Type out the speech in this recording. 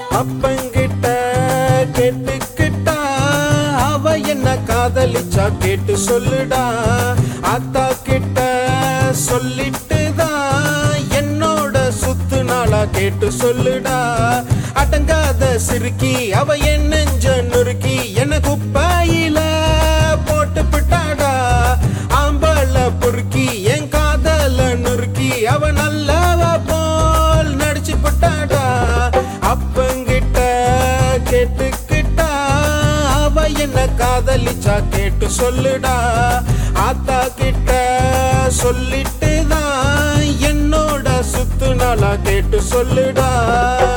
அப்பங்கிட்ட கேட்டுக்கிட்டா அவ என்ன காதலிச்சா கேட்டு சொல்லுடா அத்தா கிட்ட சொல்லிட்டு தான் என்னோட சுத்து நாளா கேட்டு சொல்லுடா அடங்காத சிறுக்கி அவ என் நெஞ்ச நுறுக்கி என்ன குப்பாயில போட்டு பிட்டாடா ஆம்பள பொறுக்கி என் காதல நுறுக்கி அவ நல்லவ போல் நடிச்சு புட்டாடா அப்பங்கிட்ட கேட்டுக்கிட்டா அவ என்ன காதலிச்சா கேட்டு சொல்லுடா ஆத்தா கிட்ட சொல்லிட்டு தான் என்னோட சுத்து நாளா கேட்டு சொல்லுடா